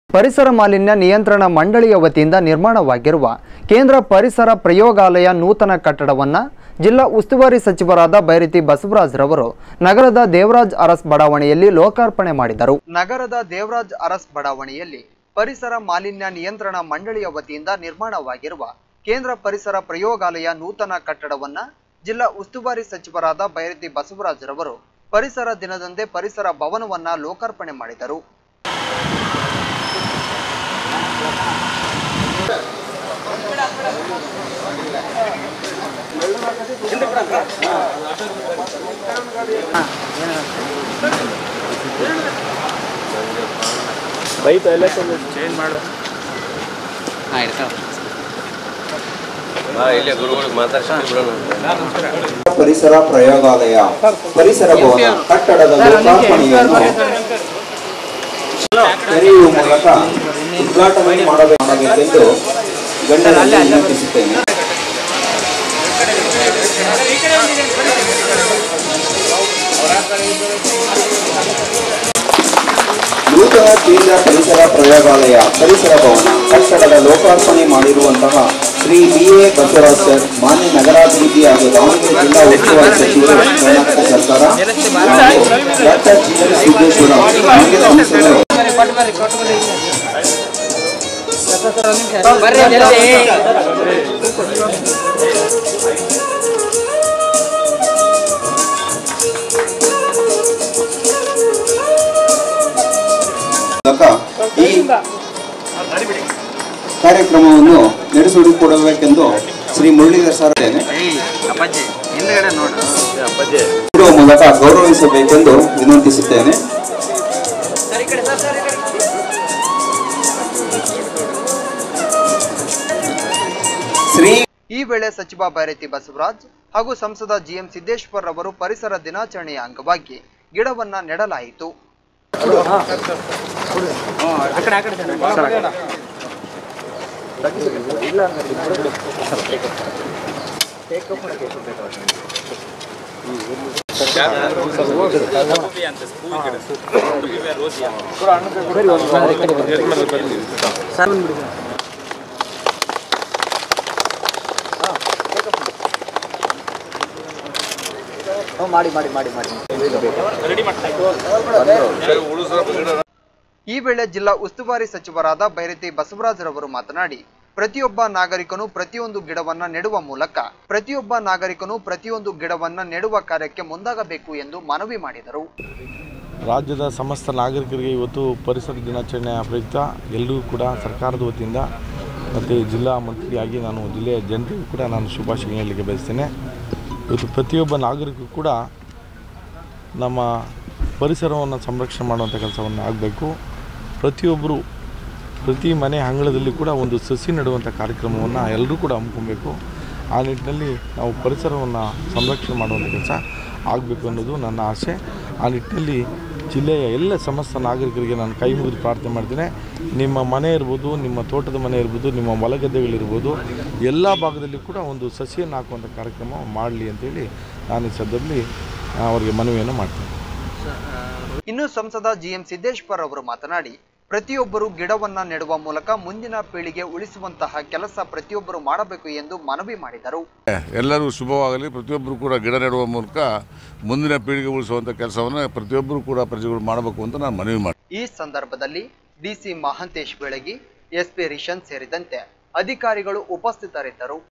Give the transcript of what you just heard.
ಪರಿಸರ ಮಾಲಿನ್ಯ ನಿಯಂತ್ರಣ ಮಂಡಳಿಯ ವತಿಯಿಂದ ನಿರ್ಮಾಣವಾಗಿರುವ ಕೇಂದ್ರ ಪರಿಸರ ಪ್ರಯೋಗಾಲಯ ನೂತನ ಕಟ್ಟಡವನ್ನು ಜಿಲ್ಲಾ ಉಸ್ತುವಾರಿ ಸಚಿವರಾದ ಬೈರತಿ ಬಸವರಾಜ್ರವರು ನಗರದ ದೇವರಾಜ್ ಅರಸ್ ಬಡಾವಣೆಯಲ್ಲಿ ಲೋಕಾರ್ಪಣೆ ಮಾಡಿದರು ನಗರದ ದೇವರಾಜ್ ಅರಸ್ ಬಡಾವಣೆಯಲ್ಲಿ ಪರಿಸರ ಮಾಲಿನ್ಯ ನಿಯಂತ್ರಣ ಮಂಡಳಿಯ ವತಿಯಿಂದ ನಿರ್ಮಾಣವಾಗಿರುವ ಕೇಂದ್ರ ಪರಿಸರ ಪ್ರಯೋಗಾಲಯ ನೂತನ ಕಟ್ಟಡವನ್ನ ಜಿಲ್ಲಾ ಉಸ್ತುವಾರಿ ಸಚಿವರಾದ ಬೈರತಿ ಬಸವರಾಜ್ರವರು ಪರಿಸರ ದಿನದಂದೇ ಪರಿಸರ ಭವನವನ್ನ ಲೋಕಾರ್ಪಣೆ ಮಾಡಿದರು ಇಲ್ಲೇ ಗುರುಗಳಿಗೆ ಮಾತಾಡ್ಸಿ ಬಿಡೋಣ ಪರಿಸರ ಪ್ರಯೋಗಾಲಯ ಪರಿಸರ ಭವನ ಕಟ್ಟಡದ ಲೋಕಾರ್ಪಣೆಯನ್ನು ತೆರೆಯುವ ಮೂಲಕ ಉದ್ಘಾಟನೆ ಮಾಡಬೇಕು ಮಾಡಬೇಕೆಂದು ಗಣ್ಯರಲ್ಲಿ ವಿನಂತಿಸುತ್ತೇನೆ ನೂತನ ಕೇಂದ್ರ ಪರಿಸರ ಪ್ರಯೋಗಾಲಯ ಪರಿಸರ ಭವನ ಕಟ್ಟಡದ ಲೋಕಾರ್ಪಣೆ ಮಾಡಿರುವಂತಹ Shri B A Basavaraj sir ಮಾನ್ಯ ನಗರಾಭಿವೃದ್ಧಿ ಹಾಗೂ ದಾವಣಗೆರೆ ಜಿಲ್ಲಾ ಉಸ್ತುವಾರಿ ಸಚಿವರು ಕರ್ನಾಟಕ ಸರ್ಕಾರ ಹಾಗೂ ಡಾಕ್ಟರ್ ಜಿ ಎನ್ ಸಿದ್ದೇಶ್ವರ ಮಾನ್ಯ ಸಂಸದರು ಮೂಲಕ ಈ ಕಾರ್ಯಕ್ರಮವನ್ನು ನಡೆಸಿಕೊಡಬೇಕೆಂದು ಶ್ರೀ ಮುರಳೀಧರ್ ಸರ್ ಇದ್ದೇನೆ. ಇಡುವ ಮೂಲಕ ಗೌರವಿಸಬೇಕೆಂದು ವಿನಂತಿಸುತ್ತೇನೆ ಶ್ರೀ ಈ ವೇಳೆ ಸಚಿವ ಬೈರತಿ ಬಸವರಾಜ್ ಹಾಗೂ ಸಂಸದ ಜಿಎಂ ಸಿದ್ದೇಶ್ವರ್ ಅವರು ಪರಿಸರ ದಿನಾಚರಣೆಯ ಅಂಗವಾಗಿ ಗಿಡವನ್ನ ನೆಡಲಾಯಿತು ಈ ವೇಳೆ ಜಿಲ್ಲಾ ಉಸ್ತುವಾರಿ ಸಚಿವರಾದ ಬೈರತಿ ಬಸವರಾಜರವರು ಮಾತನಾಡಿ ಪ್ರತಿಯೊಬ್ಬ ನಾಗರಿಕನು ಪ್ರತಿಯೊಂದು ಗಿಡವನ್ನ ನೆಡುವ ಮೂಲಕ ಪ್ರತಿಯೊಬ್ಬ ನಾಗರಿಕನು ಪ್ರತಿಯೊಂದು ಗಿಡವನ್ನ ನೆಡುವ ಕಾರ್ಯಕ್ಕೆ ಮುಂದಾಗಬೇಕು ಎಂದು ಮನವಿ ಮಾಡಿದರು ರಾಜ್ಯದ ಸಮಸ್ತ ನಾಗರಿಕರಿಗೆ ಇವತ್ತು ಪರಿಸರ ದಿನಾಚರಣೆಯ ಪ್ರಯುಕ್ತ ಎಲ್ಲರಿಗೂ ಕೂಡ ಸರ್ಕಾರದ ವತಿಯಿಂದ ಮತ್ತು ಜಿಲ್ಲಾ ಮಂತ್ರಿಯಾಗಿ ನಾನು ಜಿಲ್ಲೆಯ ಜನರಿಗೂ ಕೂಡ ನಾನು ಶುಭಾಶಯ ಹೇಳಲಿಕ್ಕೆ ಬಯಸ್ತೇನೆ ಇವತ್ತು ಪ್ರತಿಯೊಬ್ಬ ನಾಗರಿಕರು ಕೂಡ ನಮ್ಮ ಪರಿಸರವನ್ನು ಸಂರಕ್ಷಣೆ ಮಾಡುವಂಥ ಕೆಲಸವನ್ನು ಆಗಬೇಕು ಪ್ರತಿಯೊಬ್ಬರು ಪ್ರತಿ ಮನೆ ಅಂಗಳದಲ್ಲಿ ಕೂಡ ಒಂದು ಸಸಿ ನೆಡುವಂಥ ಕಾರ್ಯಕ್ರಮವನ್ನು ಎಲ್ಲರೂ ಕೂಡ ಹಮ್ಮಿಕೊಬೇಕು ಆ ನಿಟ್ಟಿನಲ್ಲಿ ನಾವು ಪರಿಸರವನ್ನು ಸಂರಕ್ಷಣೆ ಮಾಡುವಂಥ ಕೆಲಸ ಆಗಬೇಕು ಅನ್ನೋದು ನನ್ನ ಆಸೆ ಆ ನಿಟ್ಟಿನಲ್ಲಿ ಜಿಲ್ಲೆಯ ಎಲ್ಲ ಸಮಸ್ತ ನಾಗರಿಕರಿಗೆ ನಾನು ಕೈ ಮುಗಿದು ಪ್ರಾರ್ಥನೆ ಮಾಡ್ತೇನೆ ನಿಮ್ಮ ಮನೆ ಇರ್ಬೋದು ನಿಮ್ಮ ತೋಟದ ಮನೆ ಇರ್ಬೋದು ನಿಮ್ಮ ಹೊಲಗದ್ದೆಗಳಿರ್ಬೋದು ಎಲ್ಲ ಭಾಗದಲ್ಲಿ ಕೂಡ ಒಂದು ಸಸಿಯನ್ನು ಹಾಕುವಂಥ ಕಾರ್ಯಕ್ರಮ ಮಾಡಲಿ ಅಂತೇಳಿ ನಾನು ಈ ಸದ್ಯದಲ್ಲಿ ಅವರಿಗೆ ಮನವಿಯನ್ನು ಮಾಡ್ತೇನೆ ಇನ್ನು ಸಂಸದ ಜಿಎಂ ಸಿದ್ದೇಶ್ವರ್ ಅವರು ಮಾತನಾಡಿ ಪ್ರತಿಯೊಬ್ಬರು ಗಿಡವನ್ನ ನೆಡುವ ಮೂಲಕ ಮುಂದಿನ ಪೀಳಿಗೆ ಉಳಿಸುವಂತಹ ಕೆಲಸ ಪ್ರತಿಯೊಬ್ಬರು ಮಾಡಬೇಕು ಎಂದು ಮನವಿ ಮಾಡಿದರು ಎಲ್ಲರೂ ಶುಭವಾಗಲಿ ಪ್ರತಿಯೊಬ್ಬರು ಕೂಡ ಗಿಡ ನೆಡುವ ಮೂಲಕ ಮುಂದಿನ ಪೀಳಿಗೆ ಉಳಿಸುವಂಥ ಕೆಲಸವನ್ನು ಪ್ರತಿಯೊಬ್ಬರು ಕೂಡ ಪ್ರಜೆಗಳು ಮಾಡಬೇಕು ಅಂತ ನಾನು ಮನವಿ ಮಾಡಿ ಈ ಸಂದರ್ಭದಲ್ಲಿ ಡಿಸಿ ಮಹಾಂತೇಶ್ ಬೆಳಗಿ ಎಸ್ಪಿ ರಿಷನ್ ಸೇರಿದಂತೆ ಅಧಿಕಾರಿಗಳು ಉಪಸ್ಥಿತರಿದ್ದರು